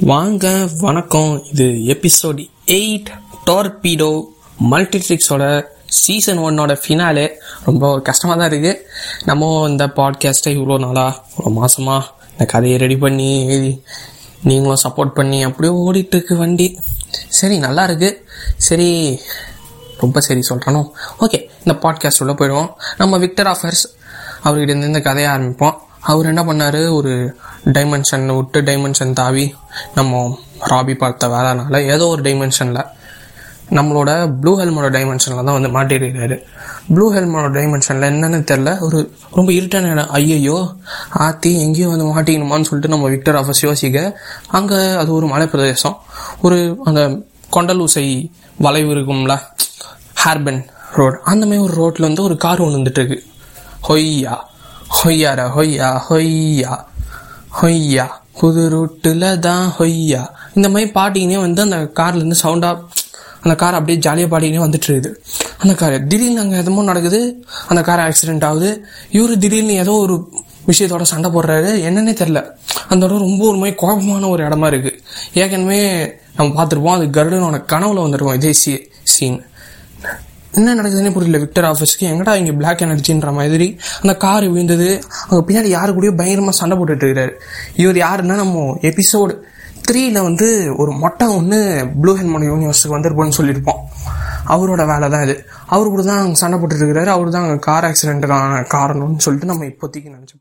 வாங்க வணக்கம் இது எபிசோட் எயிட் டார்பீடோ மல்டிட்ரிக்ஸோட சீசன் ஒன்னோட ஃபினாலே ரொம்ப கஷ்டமாக தான் இருக்குது நம்ம இந்த பாட்காஸ்ட்டை இவ்வளோ நாளா ஒரு மாசமா இந்த கதையை ரெடி பண்ணி எழுதி நீங்களும் சப்போர்ட் பண்ணி அப்படியே ஓடிட்டு இருக்கு வண்டி சரி நல்லா இருக்கு சரி ரொம்ப சரி சொல்கிறானோ ஓகே இந்த பாட்காஸ்ட் உள்ள போயிடுவோம் நம்ம விக்டர் ஆஃபர்ஸ் அவர்கிட்ட இருந்து இந்த கதையை ஆரம்பிப்போம் அவர் என்ன பண்ணாரு ஒரு டைமென்ஷன் விட்டு டைமென்ஷன் தாவி நம்ம ராபி பார்த்த வேலைனால ஏதோ ஒரு டைமென்ஷனில் நம்மளோட ப்ளூ ஹெல்மோட டைமென்ஷனில் தான் வந்து மாட்டிருக்காரு ப்ளூ ஹெல்மோட டைமென்ஷனில் என்னன்னு தெரில ஒரு ரொம்ப இருட்டான இடம் ஐயையோ ஆத்தி எங்கேயோ வந்து மாட்டிக்கணுமான்னு சொல்லிட்டு நம்ம விக்டர் ஆஃபர்ஸ் யோசிக்க அங்கே அது ஒரு மலை பிரதேசம் ஒரு அந்த கொண்டலூசை வளைவு இருக்கும்ல ஹேர்பன் ரோடு அந்த மாதிரி ஒரு ரோட்டில் வந்து ஒரு கார் ஒன்று வந்துட்டு இருக்கு ஹொய்யா ஹொய்யாரா ஹொய்யா ஹொய்யா ஹொய்யா புது ரூட்டில் தான் ஹொய்யா இந்த மாதிரி பாட்டிங்கனே வந்து அந்த கார்லேருந்து சவுண்டாக அந்த கார் அப்படியே ஜாலியாக பாடிக்கினே வந்துட்டு இருக்குது அந்த கார் திடீர்னு அங்கே எதுமோ நடக்குது அந்த கார் ஆக்சிடென்ட் ஆகுது இவரு திடீர்னு ஏதோ ஒரு விஷயத்தோட சண்டை போடுறாரு என்னன்னே தெரில அந்த இடம் ரொம்ப ஒரு மாதிரி கோபமான ஒரு இடமா இருக்கு ஏற்கனவே நம்ம பார்த்துருப்போம் அது கருடனோட கனவுல வந்திருக்கோம் இதே சி சீன் என்ன நடக்குதுன்னே புரியல விக்டர் ஆஃபீஸ்க்கு எங்கடா இங்கே பிளாக் எனர்ஜின்ற மாதிரி அந்த கார் விழுந்தது அங்கே பின்னாடி யாரு கூடயோ பயங்கரமாக சண்டை போட்டுட்டு இருக்கிறாரு இவர் யாருன்னா நம்ம எபிசோடு த்ரீல வந்து ஒரு மொட்டை ஒன்று ப்ளூ ஹெல்மோட யூனிவர்ஸுக்கு வந்திருப்போம்னு சொல்லியிருப்போம் அவரோட வேலை தான் இது அவர் கூட தான் அங்கே சண்டை போட்டுட்டு இருக்கிறாரு அவர் தான் அங்கே கார் ஆக்சிடென்ட்டுக்கான காரணம்னு சொல்லிட்டு நம்ம இப்போதைக்கு நினச்சோம்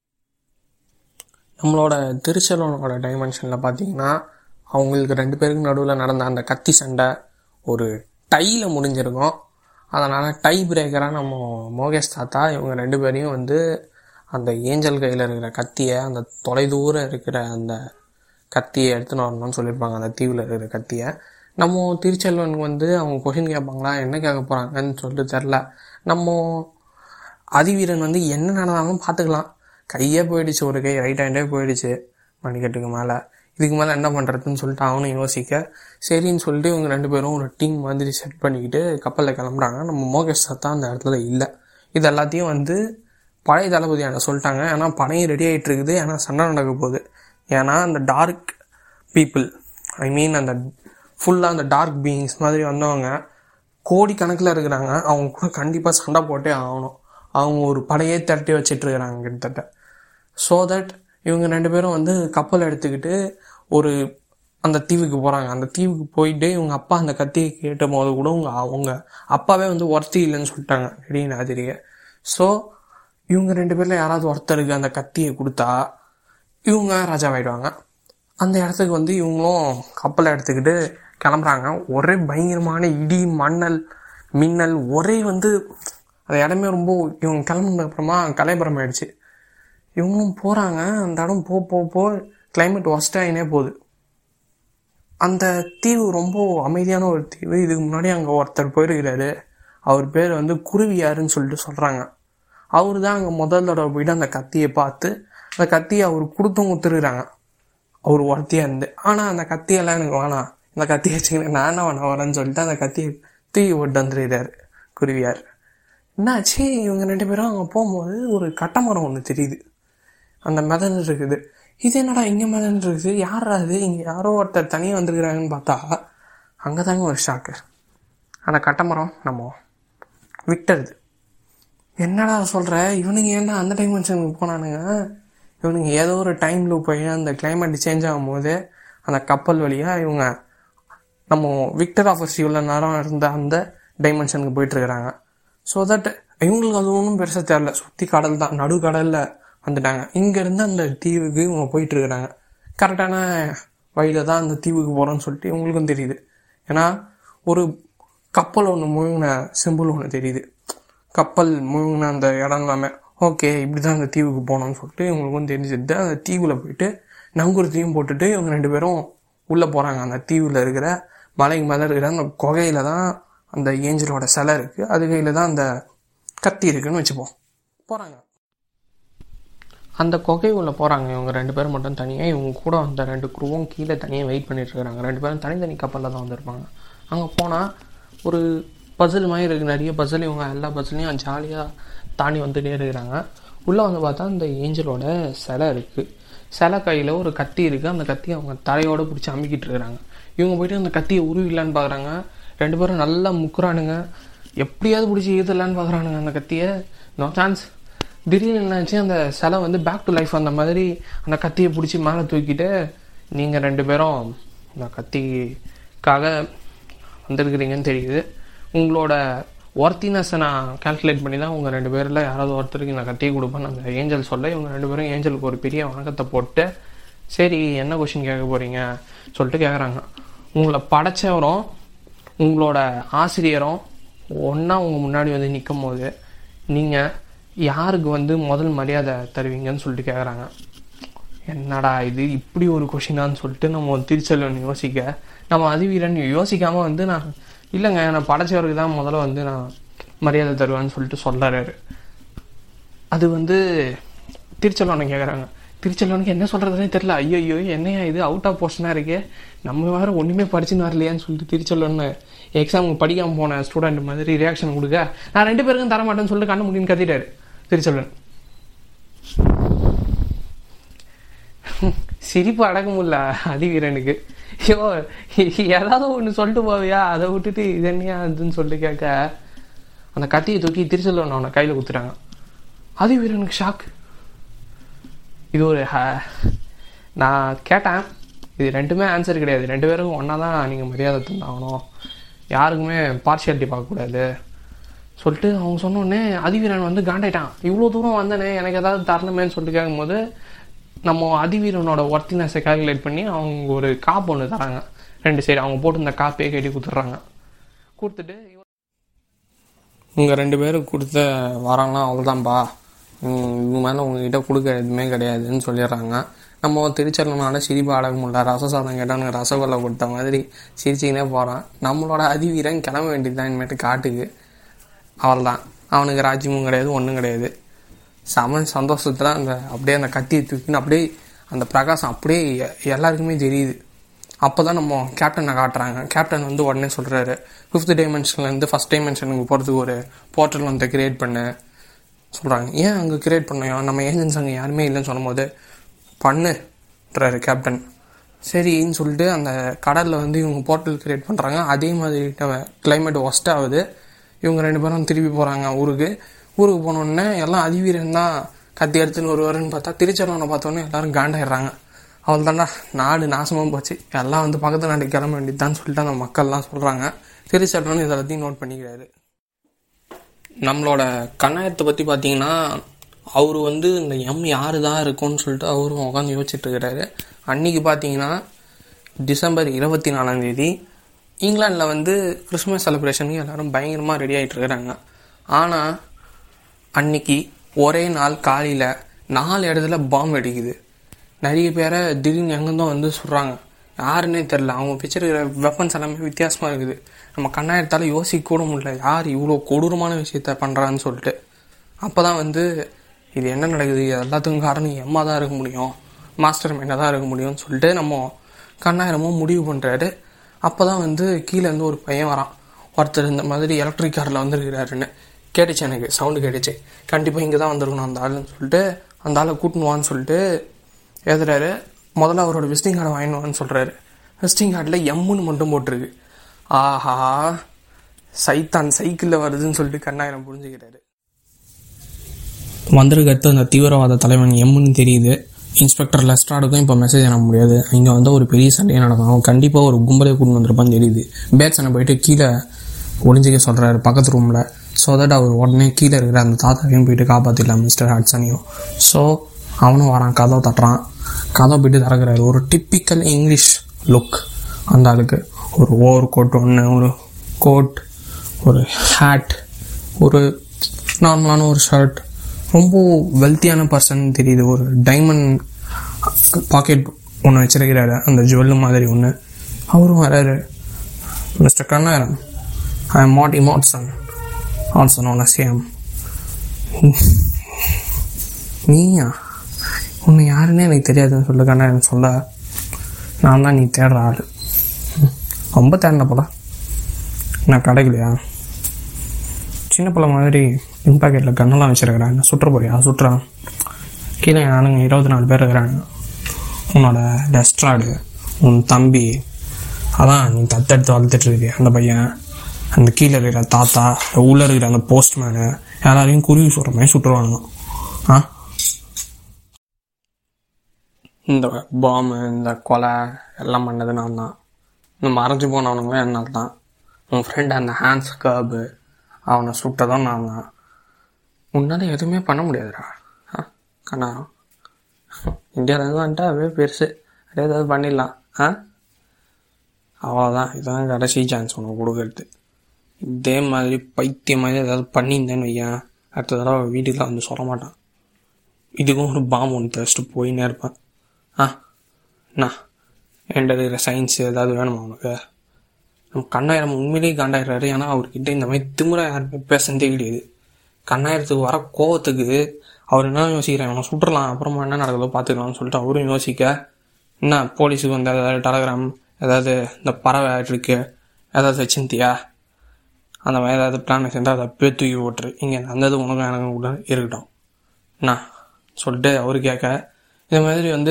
நம்மளோட திருச்செல்வனோட டைமென்ஷனில் பார்த்தீங்கன்னா அவங்களுக்கு ரெண்டு பேருக்கு நடுவில் நடந்த அந்த கத்தி சண்டை ஒரு டையில் முடிஞ்சிருக்கும் அதனால் டை பிரேக்கராக நம்ம மோகேஷ் தாத்தா இவங்க ரெண்டு பேரையும் வந்து அந்த ஏஞ்சல் கையில் இருக்கிற கத்தியை அந்த தொலைதூரம் இருக்கிற அந்த கத்தியை எடுத்துன்னு வரணும்னு சொல்லியிருப்பாங்க அந்த தீவில் இருக்கிற கத்தியை நம்ம திருச்செல்வனுக்கு வந்து அவங்க கொஷின் கேட்பாங்களா என்ன கேட்க போகிறாங்கன்னு சொல்லிட்டு தெரில நம்ம அதிவீரன் வந்து என்ன நடந்தாலும் பார்த்துக்கலாம் கையே போயிடுச்சு ஒரு கை ரைட் ஹேண்டே போயிடுச்சு மணிக்கட்டுக்கு மேலே இதுக்கு மேலே என்ன பண்ணுறதுன்னு சொல்லிட்டு அவனும் யோசிக்க சரின்னு சொல்லிட்டு இவங்க ரெண்டு பேரும் ஒரு டீம் மாதிரி செட் பண்ணிக்கிட்டு கப்பலில் கிளம்புறாங்க நம்ம மோகேஷ் சத்தா அந்த இடத்துல இல்லை இது எல்லாத்தையும் வந்து பழைய தளபதி என்ன சொல்லிட்டாங்க ஏன்னா படையும் ரெடி ஆகிட்டு இருக்குது ஏன்னா சண்டை நடக்க போகுது ஏன்னா அந்த டார்க் பீப்புள் ஐ மீன் அந்த ஃபுல்லாக அந்த டார்க் பீயிங்ஸ் மாதிரி வந்தவங்க கோடி கணக்கில் இருக்கிறாங்க அவங்க கூட கண்டிப்பாக சண்டை போட்டே ஆகணும் அவங்க ஒரு படையே திரட்டி வச்சிட்டு இருக்கிறாங்க கிட்டத்தட்ட ஸோ தட் இவங்க ரெண்டு பேரும் வந்து கப்பல் எடுத்துக்கிட்டு ஒரு அந்த தீவுக்கு போகிறாங்க அந்த தீவுக்கு போயிட்டு இவங்க அப்பா அந்த கத்தியை கேட்ட போது கூட உங்க அவங்க அப்பாவே வந்து ஒருத்தி இல்லைன்னு சொல்லிட்டாங்க திடீர்னு ஆதிரியை ஸோ இவங்க ரெண்டு பேரில் யாராவது ஒருத்தருக்கு அந்த கத்தியை கொடுத்தா இவங்க ராஜாவாயிடுவாங்க அந்த இடத்துக்கு வந்து இவங்களும் கப்பலை எடுத்துக்கிட்டு கிளம்புறாங்க ஒரே பயங்கரமான இடி மண்ணல் மின்னல் ஒரே வந்து அந்த இடமே ரொம்ப இவங்க கிளம்புனதுக்கு அப்புறமா கலைபுரம் ஆயிடுச்சு இவங்களும் போகிறாங்க அந்த இடம் போ போ போ கிளைமேட் ஒஸ்டாகினே போகுது அந்த தீவு ரொம்ப அமைதியான ஒரு தீவு இதுக்கு முன்னாடி அங்கே ஒருத்தர் போயிருக்கிறாரு அவர் பேர் வந்து குருவியாருன்னு சொல்லிட்டு சொல்கிறாங்க அவர் தான் அங்கே முதல் தடவை போயிட்டு அந்த கத்தியை பார்த்து அந்த கத்தியை அவர் கொடுத்தும் கொடுத்துருக்குறாங்க அவர் ஒருத்தியாக இருந்து ஆனால் அந்த கத்தியெல்லாம் எனக்கு வேணாம் இந்த கத்தியை வச்சுக்கிட்டு நான் என்ன வேணாம் வரேன்னு சொல்லிட்டு அந்த கத்தியை தூக்கி போட்டு வந்துருக்கிறாரு குருவியார் என்னாச்சு இவங்க ரெண்டு பேரும் அங்கே போகும்போது ஒரு கட்டமரம் ஒன்று தெரியுது அந்த மிதந்து இருக்குது இது என்னடா இங்கே மிதந்து இருக்குது யாரா அது இங்கே யாரோ ஒருத்தர் தனியாக வந்துருக்குறாங்கன்னு பார்த்தா அங்கே தாங்க ஒரு ஷாக்கு அந்த கட்டமரம் நம்ம விக்டருது என்னடா சொல்கிற இவனுங்க ஏன்டா அந்த டைமென்ஷனுக்கு போனானுங்க இவனுங்க ஏதோ ஒரு டைமில் போய் அந்த கிளைமேட் சேஞ்ச் ஆகும்போது அந்த கப்பல் வழியாக இவங்க நம்ம விக்டர் ஆஃபர்ஸ் இவ்வளோ நேரம் இருந்த அந்த டைமென்ஷனுக்கு போயிட்டுருக்குறாங்க ஸோ தட் இவங்களுக்கு அது ஒன்றும் பெருசாக தெரில சுற்றி கடல் தான் நடு கடலில் வந்துட்டாங்க இங்கேருந்து அந்த தீவுக்கு இவங்க போயிட்டுருக்குறாங்க கரெக்டான வழியில் தான் அந்த தீவுக்கு போகிறோன்னு சொல்லிட்டு இவங்களுக்கும் தெரியுது ஏன்னா ஒரு கப்பல் ஒன்று முழுங்கின சிம்பிள் ஒன்று தெரியுது கப்பல் முழுங்கின அந்த இடம் எல்லாமே ஓகே இப்படி தான் அந்த தீவுக்கு போகணும்னு சொல்லிட்டு இவங்களுக்கும் தெரிஞ்சுட்டு அந்த தீவில் போயிட்டு நங்குரத்தையும் போட்டுட்டு இவங்க ரெண்டு பேரும் உள்ளே போகிறாங்க அந்த தீவில் இருக்கிற மலைக்கு மேலே இருக்கிற அந்த குகையில தான் அந்த ஏஞ்சலோட சிலை இருக்குது அது கையில் தான் அந்த கத்தி இருக்குன்னு வச்சுப்போம் போகிறாங்க அந்த குகை உள்ள போகிறாங்க இவங்க ரெண்டு பேரும் மட்டும் தனியாக இவங்க கூட அந்த ரெண்டு குருவும் கீழே தனியாக வெயிட் பண்ணிட்டு இருக்காங்க ரெண்டு பேரும் தனித்தனி கப்பலில் தான் வந்திருப்பாங்க அங்கே போனால் ஒரு பசில் மாதிரி இருக்குது நிறைய பசில் இவங்க எல்லா பசிலையும் ஜாலியாக தாண்டி வந்துட்டே இருக்கிறாங்க உள்ளே வந்து பார்த்தா அந்த ஏஞ்சலோட சிலை இருக்குது சிலை கையில் ஒரு கத்தி இருக்குது அந்த கத்தி அவங்க தலையோட பிடிச்சி அமுக்கிட்டு இருக்கிறாங்க இவங்க போயிட்டு அந்த கத்தியை உருவிடலான்னு பார்க்குறாங்க ரெண்டு பேரும் நல்லா முக்குறானுங்க எப்படியாவது பிடிச்சி ஈதலான்னு பார்க்குறானுங்க அந்த கத்தியை நோ சான்ஸ் திடீர்னு என்னாச்சு அந்த சிலை வந்து பேக் டு லைஃப் அந்த மாதிரி அந்த கத்தியை பிடிச்சி மேலே தூக்கிட்டு நீங்கள் ரெண்டு பேரும் இந்த கத்திக்காக வந்திருக்கிறீங்கன்னு தெரியுது உங்களோட ஒர்த்தினஸை நான் கால்குலேட் பண்ணி தான் உங்கள் ரெண்டு பேரில் யாராவது ஒருத்தருக்கு நான் கட்டி கொடுப்பேன்னு அந்த ஏஞ்சல் சொல்ல இவங்க ரெண்டு பேரும் ஏஞ்சலுக்கு ஒரு பெரிய வணக்கத்தை போட்டு சரி என்ன கொஷின் கேட்க போகிறீங்க சொல்லிட்டு கேட்குறாங்க உங்களை படைச்சவரும் உங்களோட ஆசிரியரும் ஒன்றா உங்கள் முன்னாடி வந்து நிற்கும் போது நீங்கள் யாருக்கு வந்து முதல் மரியாதை தருவீங்கன்னு சொல்லிட்டு கேட்குறாங்க என்னடா இது இப்படி ஒரு கொஷினான்னு சொல்லிட்டு நம்ம திருச்செல்வன் யோசிக்க நம்ம அதிவீரன் யோசிக்காமல் வந்து நான் இல்லைங்க நான் படைச்சவருக்கு தான் முதல்ல வந்து நான் மரியாதை தருவேன்னு சொல்லிட்டு சொல்கிறாரு அது வந்து திருச்செல்வனை கேட்குறாங்க திருச்செல்வனுக்கு என்ன சொல்கிறதுனே தெரில ஐயோ ஐயோ என்னையா இது அவுட் ஆஃப் போர்ஷனாக இருக்கே நம்ம வேறு ஒன்றுமே படிச்சுன்னு வரலையான்னு சொல்லிட்டு திருச்செல்வன் எக்ஸாமுக்கு படிக்காமல் போன ஸ்டூடெண்ட் மாதிரி ரியாக்ஷன் கொடுக்க நான் ரெண்டு பேருக்கும் தர மாட்டேன்னு சொல்லிட்டு கண்ணு முடின்னு கத்திட்டாரு திருச்செல்வன் சிரிப்பு அடக்க முடியல அதிவீரனுக்கு ஐயோ ஏதாவது ஒன்று சொல்லிட்டு போவியா அதை விட்டுட்டு இது என்னையா அதுன்னு சொல்லிட்டு கேட்க அந்த கத்தியை தூக்கி திருச்செல்வன் அவனை கையில் குத்துறாங்க அதிவீரனுக்கு ஷாக் இது ஒரு நான் கேட்டேன் இது ரெண்டுமே ஆன்சர் கிடையாது ரெண்டு பேருக்கும் ஒன்றா தான் நீங்கள் மரியாதை தந்தாகணும் யாருக்குமே பார்ஷியாலிட்டி பார்க்கக்கூடாது சொல்லிட்டு அவங்க சொன்னோடனே அதிவீரன் வந்து காண்டாயிட்டான் இவ்வளோ தூரம் வந்தனே எனக்கு ஏதாவது தரணுமேன்னு சொல்லிட்டு கேட்கும்போது நம்ம அதிவீரனோட ஒர்த்தினஸை கால்குலேட் பண்ணி அவங்க ஒரு காப்பு ஒன்று தராங்க ரெண்டு சைடு அவங்க போட்டு இந்த காப்பையே கட்டி கொடுத்துட்றாங்க கொடுத்துட்டு உங்கள் ரெண்டு பேரும் கொடுத்த வரம்லாம் அவ்வளோதான்ப்பா இவங்க மேலே உங்ககிட்ட கொடுக்க எதுவுமே கிடையாதுன்னு சொல்லிடுறாங்க நம்ம திருச்செல்வனால சிரிப்பு அடக்க முடியல ரச சாதம் கேட்டால் ரசகுல்லை கொடுத்த மாதிரி சிரிச்சுக்கினே போகிறான் நம்மளோட அதிவீரன் கிளம்ப வேண்டியது தான் இனிமேட்டு காட்டுக்கு அவள்தான் அவனுக்கு ராஜ்யமும் கிடையாது ஒன்றும் கிடையாது செம சந்தோஷத்தில் அந்த அப்படியே அந்த கத்தியை தூக்கின்னு அப்படியே அந்த பிரகாசம் அப்படியே எல்லாருக்குமே தெரியுது அப்போ தான் நம்ம கேப்டனை காட்டுறாங்க கேப்டன் வந்து உடனே சொல்கிறாரு ஃபிஃப்த் டைமென்ஷன்லேருந்து ஃபஸ்ட் டைமென்ஷனுக்கு போகிறதுக்கு ஒரு போர்ட்டல் வந்து கிரியேட் பண்ணு சொல்கிறாங்க ஏன் அங்கே கிரியேட் பண்ணோம் நம்ம ஏஜென்ட்ஸ் அங்கே யாருமே இல்லைன்னு சொல்லும்போது பண்ணுன்றாரு கேப்டன் சரின்னு சொல்லிட்டு அந்த கடலில் வந்து இவங்க போர்ட்டல் கிரியேட் பண்ணுறாங்க அதே மாதிரி கிளைமேட் ஒஸ்ட் ஆகுது இவங்க ரெண்டு பேரும் திருப்பி போகிறாங்க ஊருக்கு ஊருக்கு போனோடனே எல்லாம் அதிவீரன் தான் கத்தி எடுத்துன்னு வருவாருன்னு பார்த்தா திருச்செல்வனை பார்த்தோன்னே எல்லாரும் காண்டாயிடுறாங்க அவள் தாண்டா நாடு நாசமாக போச்சு எல்லாம் வந்து பக்கத்து நாட்டுக்கு கிளம்ப வேண்டியதுதான் சொல்லிட்டு அந்த மக்கள்லாம் சொல்கிறாங்க திருச்செல்வன் இதை எல்லாத்தையும் நோட் பண்ணிக்கிறாரு நம்மளோட கண்ணாயத்தை பற்றி பார்த்தீங்கன்னா அவர் வந்து இந்த எம் யாரு தான் இருக்கும்னு சொல்லிட்டு அவரும் உட்காந்து யோசிச்சுட்டு இருக்கிறாரு அன்னைக்கு பார்த்தீங்கன்னா டிசம்பர் இருபத்தி நாலாம் தேதி இங்கிலாண்டில் வந்து கிறிஸ்மஸ் செலிப்ரேஷனுக்கு எல்லாரும் பயங்கரமாக ரெடி ஆகிட்டு இருக்கிறாங்க ஆனால் அன்னைக்கு ஒரே நாள் காலையில் நாலு இடத்துல பாம்பு வெடிக்குது நிறைய பேரை திடீர்னு எங்கேருந்தோ வந்து சொல்கிறாங்க யாருன்னே தெரில அவங்க வச்சிருக்கிற வெப்பன்ஸ் எல்லாமே வித்தியாசமாக இருக்குது நம்ம கண்ணாயிரத்தால் யோசிக்க கூட முடியல யார் இவ்வளோ கொடூரமான விஷயத்த பண்ணுறான்னு சொல்லிட்டு அப்போ தான் வந்து இது என்ன நடக்குது இது எல்லாத்துக்கும் காரணம் எம்மா தான் இருக்க முடியும் மாஸ்டர் மைண்டாக தான் இருக்க முடியும்னு சொல்லிட்டு நம்ம கண்ணாயிரமும் முடிவு பண்ணுறாரு அப்போ தான் வந்து கீழேருந்து ஒரு பையன் வரான் ஒருத்தர் இந்த மாதிரி எலக்ட்ரிக் காரில் வந்துருக்கிறாருன்னு கேட்டுச்சு எனக்கு சவுண்டு கேட்டுச்சு கண்டிப்பாக இங்கே தான் வந்திருக்கணும் அந்த ஆளுன்னு சொல்லிட்டு அந்த ஆளை கூட்டணுவான்னு சொல்லிட்டு எழுதுறாரு முதல்ல அவரோட விசிட்டிங் கார்டை வாங்கினுவான்னு சொல்கிறாரு விசிட்டிங் கார்டில் எம்முன்னு மட்டும் போட்டிருக்கு ஆஹா சைத்தான் சைக்கிளில் வருதுன்னு சொல்லிட்டு கண்ணாயிரம் புரிஞ்சுக்கிறாரு வந்திருக்கிறது அந்த தீவிரவாத தலைவன் எம்முன்னு தெரியுது இன்ஸ்பெக்டர் லெஸ்ட்ராடுக்கும் இப்போ மெசேஜ் அனுப்ப முடியாது இங்கே வந்து ஒரு பெரிய சண்டையே நடக்கும் அவன் கண்டிப்பாக ஒரு கும்பலே கூட்டு வந்திருப்பான்னு தெரியுது பேட்ஸனை போயிட்டு கீழே ஒளிஞ்சிக்க சொல்கிறாரு பக்கத்து ரூமில் ஸோ தட் அவர் உடனே கீழே இருக்கிற அந்த தாத்தாவையும் போயிட்டு காப்பாற்றிடலாம் மிஸ்டர் ஹட்சனையும் ஸோ அவனும் வரான் கதவை தட்டுறான் கதவை போயிட்டு திறக்கிறாரு ஒரு டிப்பிக்கல் இங்கிலீஷ் லுக் அந்த ஆளுக்கு ஒரு ஓவர் கோட் ஒன்று ஒரு கோட் ஒரு ஹேட் ஒரு நார்மலான ஒரு ஷர்ட் ரொம்ப வெல்த்தியான பர்சன் தெரியுது ஒரு டைமண்ட் பாக்கெட் ஒன்று வச்சிருக்கிறாரு அந்த ஜுவல்லு மாதிரி ஒன்று அவரும் வராரு mister Kannayiram I M Matt Imatson also known as aim நீயா உன்னை யாருன்னே எனக்கு தெரியாதுன்னு சொல்லு கண்ணாயிரம் சொல்ல நான் தான் நீ தேடுற ஆள் ரொம்ப தேடின போல நான் கிடைக்கலையா சின்ன பிள்ளை மாதிரி பின் பாக்கெட்டில் கன்னெல்லாம் வச்சிருக்கிறேன் என்ன சுற்ற போறியா சுற்றுறான் கீழே நானுங்க இருபத்தி நாலு பேர் இருக்கிறாங்க உன்னோட டெஸ்ட்ராடு உன் தம்பி அதான் நீ தத்தெடுத்து வளர்த்துட்டு இருக்கு அந்த பையன் அந்த கீழே இருக்கிற தாத்தா உள்ளே இருக்கிற அந்த போஸ்ட்மேனு எல்லாரையும் குருவி சுடுற மாதிரி சுட்டுருவாங்க ஆ இந்த பாம்பு இந்த கொலை எல்லாம் பண்ணது நான் தான் இந்த மறைஞ்சு போனவனுங்களும் என்னால் தான் உன் ஃப்ரெண்ட் அந்த ஹேண்ட்ஸ் கர்பு அவனை சுட்டதும் நான் தான் உன்னால் எதுவுமே பண்ண முடியாதுடா ஆ கண்ணா இந்தியாவிலேருந்து வந்துட்டா அதுவே பெருசு அதே ஏதாவது பண்ணிடலாம் ஆ அவ்வளோதான் இதுதான் கடைசி சான்ஸ் உனக்கு கொடுக்கறது இதே மாதிரி பைத்தியம் மாதிரி ஏதாவது பண்ணியிருந்தேன்னு வையன் அடுத்த தடவை வீட்டுக்குலாம் வந்து சொல்ல மாட்டான் இதுக்கும் ஒரு பாம்பு ஒன்று தச்சுட்டு போயின்னே இருப்பேன் ஆ அண்ணா என்கிட்ட இருக்கிற சயின்ஸ் ஏதாவது வேணுமா உனக்கு நம்ம கண்ணாயிரம் உண்மையிலேயே காண்டாயிடுறாரு ஏன்னா அவர்கிட்ட இந்த மாதிரி திமுறை யாருமே பேசுனதே கிடையாது கண்ணாயிரத்துக்கு வர கோவத்துக்கு அவர் என்ன யோசிக்கிறார் அவனை சுட்டுறலாம் அப்புறமா என்ன நடக்குதோ பார்த்துக்கலாம்னு சொல்லிட்டு அவரும் யோசிக்க என்ன போலீஸுக்கு வந்து ஏதாவது டெலகிராம் ஏதாவது இந்த பறவை இருக்கு ஏதாவது வச்சிருந்தியா அந்த மாதிரி ஏதாவது பிளான் வச்சிருந்தா அதை அப்படியே தூக்கி போட்டுரு இங்கே நடந்தது உனக்கும் எனக்கும் கூட இருக்கட்டும் என்ன சொல்லிட்டு அவரு கேட்க இந்த மாதிரி வந்து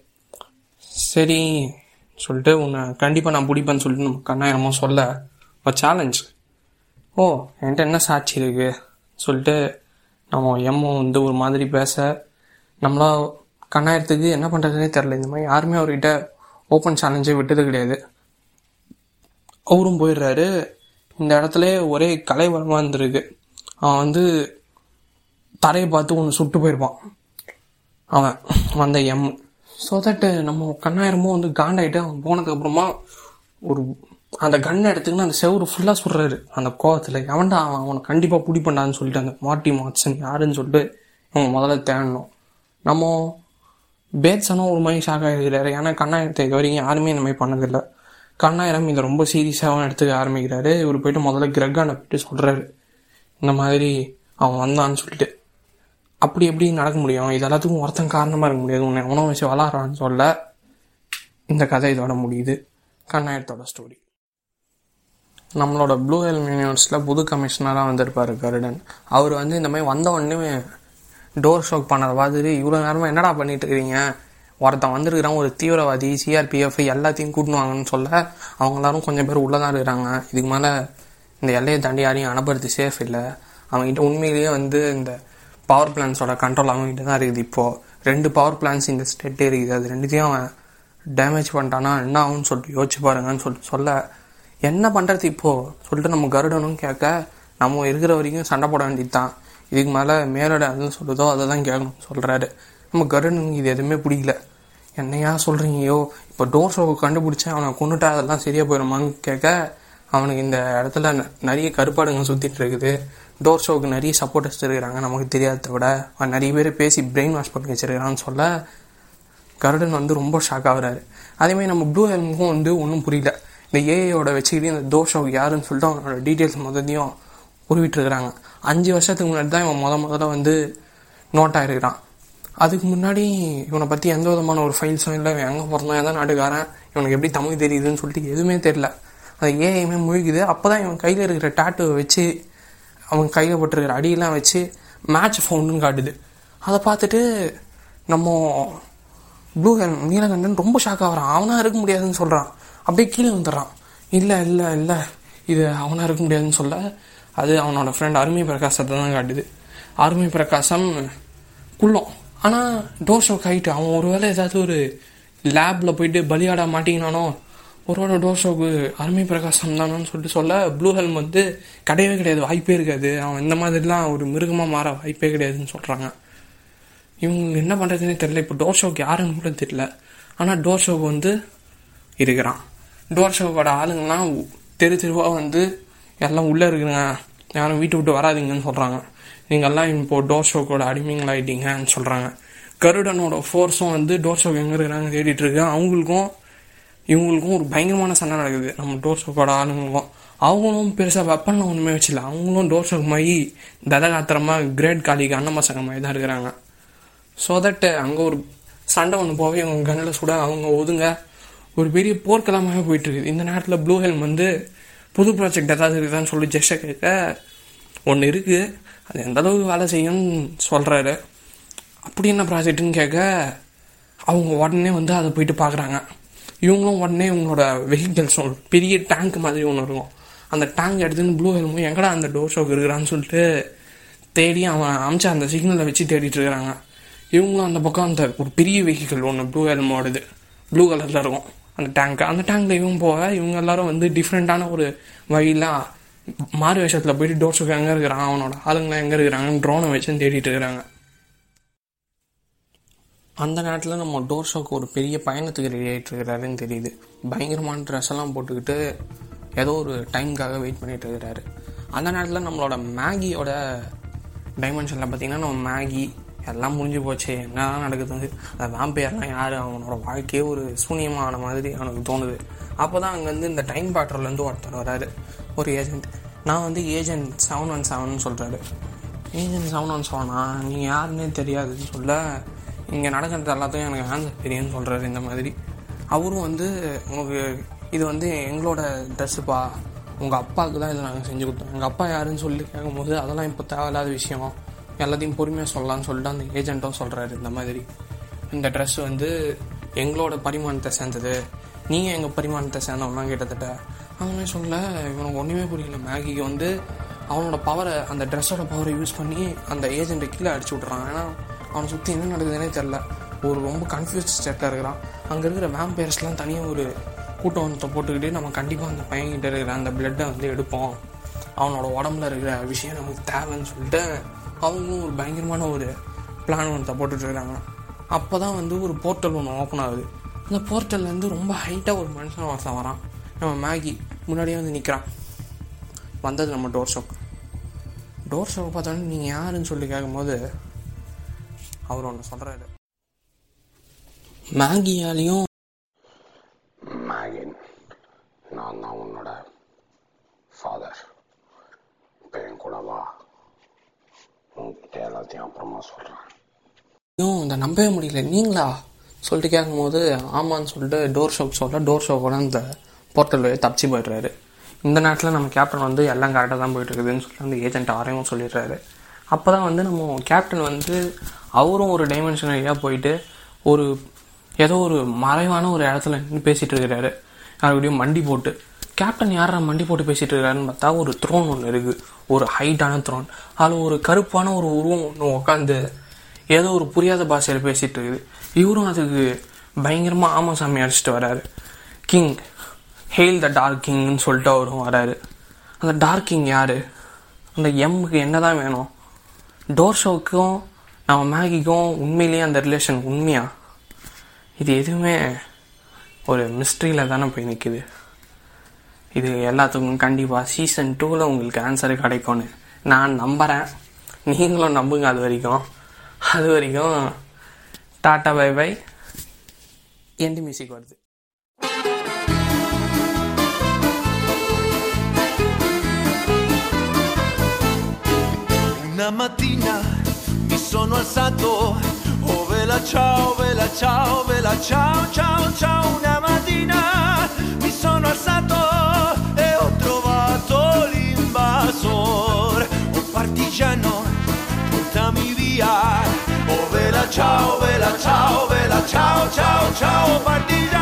சரி சொல்லிட்டு உன்னை கண்டிப்பாக நான் பிடிப்பேன்னு சொல்லிட்டு நம்ம கண்ணாயிரமா சொல்ல ஒரு சேலஞ்ச் ஓ என்கிட்ட என்ன சாட்சி இருக்கு சொல்லிட்டு நம்ம எம்மோ வந்து ஒரு மாதிரி பேச நம்மளா கண்ணாயிரத்துக்கு என்ன பண்ணுறதுனே தெரில இந்த மாதிரி யாருமே அவர்கிட்ட ஓப்பன் சேலஞ்சே விட்டது கிடையாது அவரும் போயிடுறாரு இந்த இடத்துல ஒரே கலைவரமாக இருந்திருக்கு அவன் வந்து தரையை பார்த்து ஒன்று சுட்டு போயிருப்பான் அவன் வந்த எம் ஸோ தட் நம்ம கண்ணாயிரமும் வந்து காண்டாயிட்டு அவன் போனதுக்கப்புறமா ஒரு அந்த கண்ணை எடுத்துக்கின்னு அந்த செவரு ஃபுல்லாக சுடுறாரு அந்த கோவத்தில் எவன்டா அவன் அவனை கண்டிப்பாக பிடிப்பண்டான்னு சொல்லிட்டு அந்த மார்ட்டி மாட்சன் யாருன்னு சொல்லிட்டு இவங்க முதல்ல தேடணும் நம்ம பேட்ஸனும் ஒரு மாதிரி ஷாக் ஆகிருக்கிறாரு ஏன்னா கண்ணாயிரத்தை இது வரைக்கும் யாருமே இந்த மாதிரி பண்ணதில்லை கண்ணாயிரம் இதை ரொம்ப சீரியஸாகவும் எடுத்துக்க ஆரம்பிக்கிறாரு இவர் போயிட்டு முதல்ல கிரகானை போயிட்டு சொல்கிறாரு இந்த மாதிரி அவன் வந்தான்னு சொல்லிட்டு அப்படி எப்படி நடக்க முடியும் இது எல்லாத்துக்கும் ஒருத்தன் காரணமாக இருக்க முடியாது உன்னை உணவு வச்சு வளர்றான்னு சொல்ல இந்த கதை இதோட முடியுது கண்ணாயிரத்தோட ஸ்டோரி நம்மளோட ப்ளூ ஹெல் யூனிவர்ஸில் புது கமிஷனராக வந்திருப்பார் கருடன் அவர் வந்து இந்த மாதிரி வந்த உடனே டோர் ஷோக் பண்ணதை பார்த்துட்டு இவ்வளோ நேரமாக என்னடா பண்ணிட்டு இருக்கிறீங்க ஒருத்தன் வந்திருக்கிறான் ஒரு தீவிரவாதி சிஆர்பிஎஃப் எல்லாத்தையும் கூட்டின்னு வாங்கன்னு சொல்ல அவங்க எல்லாரும் கொஞ்சம் பேர் உள்ளே தான் இருக்கிறாங்க இதுக்கு மேலே இந்த எல்லையை தாண்டி யாரையும் அனுப்புறது சேஃப் இல்லை அவங்ககிட்ட உண்மையிலேயே வந்து இந்த பவர் பிளான்ஸோட கண்ட்ரோல் அவங்ககிட்ட தான் இருக்குது இப்போது ரெண்டு பவர் பிளான்ஸ் இந்த ஸ்டேட்டே இருக்குது அது ரெண்டுத்தையும் அவன் டேமேஜ் பண்ணிட்டானா என்ன ஆகும்னு சொல்லிட்டு யோசிச்சு பாருங்கன்னு சொல்லிட்டு சொல்ல என்ன பண்ணுறது இப்போது சொல்லிட்டு நம்ம கருடனும் கேட்க நம்ம இருக்கிற வரைக்கும் சண்டை போட வேண்டியது தான் இதுக்கு மேலே மேலோட எது சொல்லுதோ அதை தான் கேட்கணும் சொல்கிறாரு நம்ம கருடனுக்கு இது எதுவுமே பிடிக்கல என்னையா சொல்கிறீங்கயோ இப்போ டோர் ஷோவை கண்டுபிடிச்சேன் அவனை கொண்டுட்டா அதெல்லாம் சரியாக போயிடுமான்னு கேட்க அவனுக்கு இந்த இடத்துல ந- நிறைய கருப்பாடுங்க சுற்றிட்டு இருக்குது டோர் ஷோவுக்கு நிறைய சப்போர்ட்டர்ஸ் இருக்கிறாங்க நமக்கு தெரியாததை விட அவன் நிறைய பேர் பேசி பிரெயின் வாஷ் பண்ணி வச்சிருக்கிறான்னு சொல்ல கருடன் வந்து ரொம்ப ஷாக் ஆகுறாரு அதேமாதிரி நம்ம ப்ளூ ஹெல்முக்கும் வந்து ஒன்றும் புரியல இந்த ஏஐயோட வச்சுக்கிட்டு இந்த தோஷம் யாருன்னு சொல்லிட்டு அவனோட டீட்டெயில்ஸ் முதலையும் உருவிட்டு இருக்கிறாங்க அஞ்சு வருஷத்துக்கு முன்னாடி தான் இவன் முத முதல்ல வந்து நோட் ஆயிருக்கிறான் அதுக்கு முன்னாடி இவனை பற்றி எந்த விதமான ஒரு ஃபைல்ஸும் இல்லை இவன் எங்கே பிறந்தான் எந்த நாட்டுக்காரன் இவனுக்கு எப்படி தமிழ் தெரியுதுன்னு சொல்லிட்டு எதுவுமே தெரியல அந்த ஏஐமே முழுகுது அப்போ தான் இவன் கையில் இருக்கிற டேட்டுவை வச்சு அவன் கையில் போட்டிருக்கிற அடியெல்லாம் வச்சு மேட்ச் ஃபவுண்டுன்னு காட்டுது அதை பார்த்துட்டு நம்ம ப்ளூ ஹெல் நீலகண்டன் ரொம்ப ஷாக் ஆகிறான் அவனா இருக்க முடியாதுன்னு சொல்கிறான் அப்படியே கீழே வந்துடுறான் இல்லை இல்லை இல்லை இது அவனா இருக்க முடியாதுன்னு சொல்ல அது அவனோட ஃப்ரெண்ட் அருமை பிரகாசத்தை தான் காட்டுது அருமை பிரகாசம் குள்ளம் ஆனால் டோர் ஷோக் ஆகிட்டு அவன் ஒருவேளை ஏதாவது ஒரு லேபில் போயிட்டு பலியாட மாட்டிங்கனானோ ஒருவேளை டோர் ஷோக்கு அருமை பிரகாசம் தானோன்னு சொல்லிட்டு சொல்ல ப்ளூ ஹெல்ம் வந்து கிடையவே கிடையாது வாய்ப்பே இருக்காது அவன் இந்த மாதிரிலாம் ஒரு மிருகமாக மாற வாய்ப்பே கிடையாதுன்னு சொல்கிறாங்க இவங்க என்ன பண்ணுறதுனே தெரியல இப்போ டோர் ஷோக்கு யாருன்னு கூட தெரியல ஆனால் டோர் ஷோக்கு வந்து இருக்கிறான் டோர் ஷோவோட ஆளுங்கெல்லாம் தெரு தெருவாக வந்து எல்லாம் உள்ளே இருக்குங்க யாரும் வீட்டை விட்டு வராதீங்கன்னு சொல்கிறாங்க நீங்கள்லாம் இப்போ டோர் ஷோக்கோட அடிமைங்களாயிட்டீங்கன்னு சொல்கிறாங்க கருடனோட ஃபோர்ஸும் வந்து டோர் ஷோக்கு எங்கே இருக்கிறாங்க தேடிட்டு இருக்கு அவங்களுக்கும் இவங்களுக்கும் ஒரு பயங்கரமான சண்டை நடக்குது நம்ம டோர் ஷோக்கோட ஆளுங்களுக்கும் அவங்களும் பெருசாக வெப்பன்லாம் ஒன்றுமே வச்சில்ல அவங்களும் டோர் ஷோக்கு மாதிரி ததகாத்திரமாக கிரேட் காலிக்கு அன்னமசங்க மாதிரி தான் இருக்கிறாங்க ஸோ தட் அங்கே ஒரு சண்டை ஒன்று போவே அவங்க கண்ணில் சுட அவங்க ஒதுங்க ஒரு பெரிய போர்க்களமாகவே போயிட்டு இருக்குது இந்த நேரத்தில் ப்ளூ ஹெல்ம் வந்து புது ப்ராஜெக்ட் ஏதாவது இருக்குதான்னு சொல்லி ஜெஸ்ட்டை கேட்க ஒன்று இருக்குது அது எந்த அளவுக்கு வேலை செய்யும்னு சொல்கிறாரு அப்படி என்ன ப்ராஜெக்ட்டுன்னு கேட்க அவங்க உடனே வந்து அதை போயிட்டு பார்க்குறாங்க இவங்களும் உடனே இவங்களோட வெஹிக்கிள்ஸ் பெரிய டேங்க் மாதிரி ஒன்று இருக்கும் அந்த டேங்க் எடுத்துன்னு ப்ளூ ஹெல்மும் எங்கடா அந்த டோர் ஷோக்கு இருக்கிறான்னு சொல்லிட்டு தேடி அவன் அமிச்ச அந்த சிக்னலை வச்சு தேடிட்டு இருக்கிறாங்க இவங்களும் அந்த பக்கம் அந்த ஒரு பெரிய வெஹிக்கிள் ஒன்று ப்ளூ ஹெல்மோடது ப்ளூ கலரில் இருக்கும் அந்த டேங்க் அந்த டேங்க்ல இவங்க போக இவங்க எல்லாரும் வந்து டிஃப்ரெண்ட்டான ஒரு வழியில் மாறு வேஷத்தில் போயிட்டு டோர் ஷோக்கு எங்கே இருக்கிறான் அவனோட ஆளுங்களாம் எங்கே இருக்கிறாங்கன்னு ட்ரோனை வச்சு தேடிட்டு இருக்கிறாங்க அந்த நேரத்தில் நம்ம டோர் ஷோக்கு ஒரு பெரிய பயணத்துக்கு ரெடி ஆகிட்டு இருக்கிறாருன்னு தெரியுது பயங்கரமான ட்ரெஸ் எல்லாம் போட்டுக்கிட்டு ஏதோ ஒரு டைமுக்காக வெயிட் பண்ணிட்டு இருக்கிறாரு அந்த நேரத்தில் நம்மளோட மேகியோட டைமென்ஷனில் பார்த்தீங்கன்னா நம்ம மேகி எல்லாம் முடிஞ்சு போச்சு என்னதான் நடக்குது அந்த வேம்பையர்லாம் யார் அவனோட வாழ்க்கையே ஒரு சூன்யமான மாதிரி அவனுக்கு தோணுது அப்போ தான் அங்கேருந்து இந்த டைம் பேட்டர்லேருந்து ஒருத்தர் வராரு ஒரு ஏஜென்ட் நான் வந்து ஏஜென்ட் செவன் ஒன் செவன் சொல்கிறாரு ஏஜென்ட் செவன் ஒன் செவனா நீங்கள் யாருன்னே தெரியாதுன்னு சொல்ல இங்கே நடக்கிறது எல்லாத்தையும் எனக்கு ஆன்சர் தெரியும்னு சொல்கிறாரு இந்த மாதிரி அவரும் வந்து உனக்கு இது வந்து எங்களோட ட்ரெஸ்ஸுப்பா உங்கள் அப்பாவுக்கு தான் இதை நாங்கள் செஞ்சு கொடுத்தோம் எங்கள் அப்பா யாருன்னு சொல்லி கேட்கும்போது அதெல்லாம் இப்போ தேவையில்லாத விஷயம் எல்லாத்தையும் பொறுமையாக சொல்லலாம்னு சொல்லிட்டு அந்த ஏஜென்ட்டும் சொல்கிறாரு இந்த மாதிரி இந்த ட்ரெஸ் வந்து எங்களோட பரிமாணத்தை சேர்ந்தது நீங்கள் எங்கள் பரிமாணத்தை சேர்ந்தவங்களாம் கிட்டத்தட்ட அவனே சொல்ல இவனுக்கு ஒன்றுமே புரியல மேகிக்கு வந்து அவனோட பவரை அந்த ட்ரெஸ்ஸோட பவரை யூஸ் பண்ணி அந்த ஏஜென்ட்டை கீழே அடிச்சு விட்றான் ஏன்னா அவனை சுற்றி என்ன நடக்குதுன்னே தெரில ஒரு ரொம்ப கன்ஃபியூஸ் ஸ்டேட்டாக இருக்கிறான் அங்கே இருக்கிற வேம்பயர்ஸ்லாம் தனியாக ஒரு கூட்டத்தை போட்டுக்கிட்டு நம்ம கண்டிப்பாக அந்த பையன்கிட்ட இருக்கிற அந்த பிளட்டை வந்து எடுப்போம் அவனோட உடம்புல இருக்கிற விஷயம் நமக்கு தேவைன்னு சொல்லிட்டு அவங்களும் ஒரு பயங்கரமான ஒரு பிளான் ஒன்றத்தை போட்டுட்டு இருக்காங்க அப்போ தான் வந்து ஒரு போர்ட்டல் ஒன்று ஓப்பன் ஆகுது அந்த போர்ட்டல்லேருந்து ரொம்ப ஹைட்டாக ஒரு மனுஷன் வாசம் வரான் நம்ம மேகி முன்னாடியே வந்து நிற்கிறான் வந்தது நம்ம டோர் ஷோக் டோர் ஷோக் பார்த்தோன்னே நீங்கள் யாருன்னு சொல்லி கேட்கும்போது அவர் ஒன்று சொல்கிறாரு மேகியாலையும் மேகின் நான் தான் உன்னோட ஃபாதர் இப்போ என் கூட வா உன்கிட்ட எல்லாத்தையும் அப்புறமா சொல்கிறேன் ஐயும் இந்த நம்பவே முடியல நீங்களா சொல்லிட்டு கேட்கும்போது ஆமான்னு சொல்லிட்டு டோர் ஷோக் சொல்ல டோர் ஷோக்கோட அந்த போர்ட்டல் வழியாக தப்பிச்சு போயிடுறாரு இந்த நேரத்தில் நம்ம கேப்டன் வந்து எல்லாம் கரெக்டாக தான் போயிட்டு இருக்குதுன்னு சொல்லி அந்த ஏஜென்ட் ஆரையும் சொல்லிடுறாரு அப்போ தான் வந்து நம்ம கேப்டன் வந்து அவரும் ஒரு டைமென்ஷன் வழியாக போயிட்டு ஒரு ஏதோ ஒரு மறைவான ஒரு இடத்துல நின்று பேசிகிட்டு இருக்கிறாரு யாருக்கிட்டையும் மண்டி போட்டு கேப்டன் யாரா மண்டி போட்டு பேசிகிட்டு இருக்காருன்னு பார்த்தா ஒரு த்ரோன் ஒன்று இருக்குது ஒரு ஹைட்டான த்ரோன் அதில் ஒரு கருப்பான ஒரு உருவம் ஒன்று உட்காந்து ஏதோ ஒரு புரியாத பாஷையில் பேசிகிட்டு இருக்குது இவரும் அதுக்கு பயங்கரமாக ஆமா சாமி அடிச்சிட்டு வராரு கிங் ஹெயில் த டார்க் கிங்னு சொல்லிட்டு அவரும் வராரு அந்த டார்க் கிங் யார் அந்த எம்முக்கு என்ன தான் வேணும் டோர் ஷோவுக்கும் நம்ம மேகிக்கும் உண்மையிலேயே அந்த ரிலேஷன் உண்மையா இது எதுவுமே ஒரு மிஸ்ட்ரியில் தானே போய் நிற்குது இது எல்லாத்துக்கும் கண்டிப்பாக சீசன் டூவில் உங்களுக்கு ஆன்சர் கிடைக்கும்னு நான் நம்புகிறேன் நீங்களும் நம்புங்க அது வரைக்கும் அது வரைக்கும் tata bye bye end music வருது Una mattina mi sono alzato, oh vela ciao, vela ciao, vela ciao, ciao, ciao. Una mattina mi sono alzato e ho trovato l'invasor. Oh partigiano, portami via. Oh vela ciao, vela ciao, vela ciao, ciao, ciao. Partigiano.